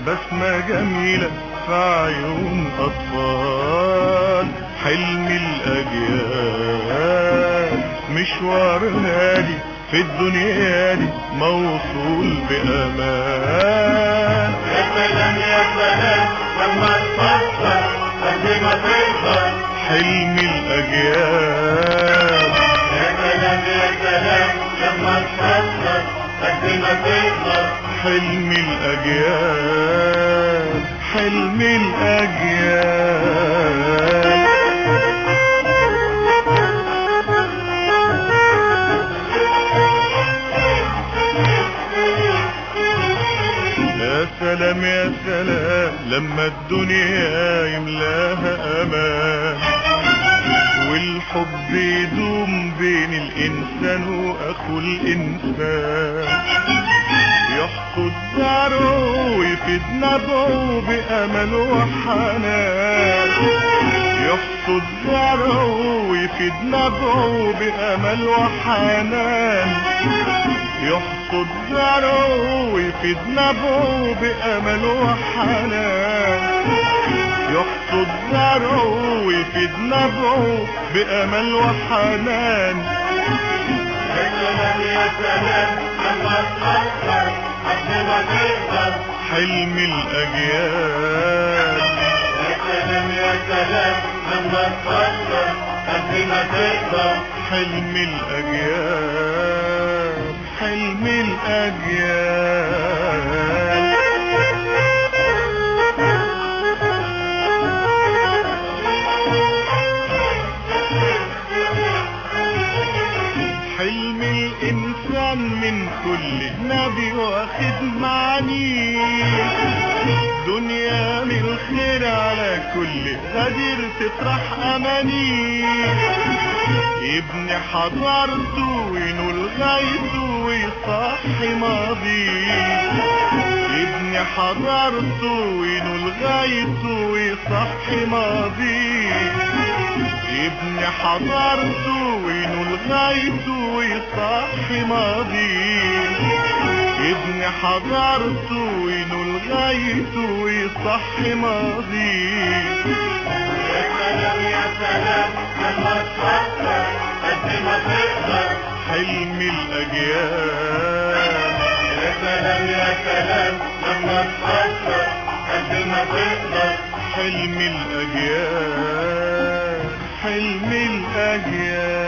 بسمة جميلة في عيون أطفال حلم الأجيال مشوار هادي في الدنيا دي موصول بأمان يا سلام يا سلام لما تفكر قد ما تقدر حلم الأجيال يا سلام يا سلام لما تفكر قد ما تقدر حلم الأجيال حلم الأجيال يا سلام يا سلام لما الدنيا يملاها امان والحب يدوم بين الانسان واخو الانسان يحصد زرعه ويفيد نبعه بامل وحنان يحصد زرعه ويفيد نبعه بامل وحنان يحصد زرعه ويفيد نبعه بأمل وحنان يحصد زرعه ويفيد نبعه بأمل وحنان يا سلام يا سلام لما تفكر قد ما تقدر حلم الأجيال يا سلام يا سلام لما تفكر قد ما تقدر حلم الأجيال حلم الأجيال حلم الإنسان من كل نبي واخد معني دنيا من الخير على كل غدير تطرح أماني يبني حضارته وينول غايته ويصحي ماضيه يبني حضارته وينول غايته ويصحي ماضيه يبني حضارته وينول غايته ويصحي ماضيه يبني حضارته وينول غايته ويصحي ماضيه يا سلام يا سلام لما تفكر قد ما تقدر حلم الأجيال يا سلام يا سلام لما تفكر قد ما تقدر حلم الأجيال حلم الأجيال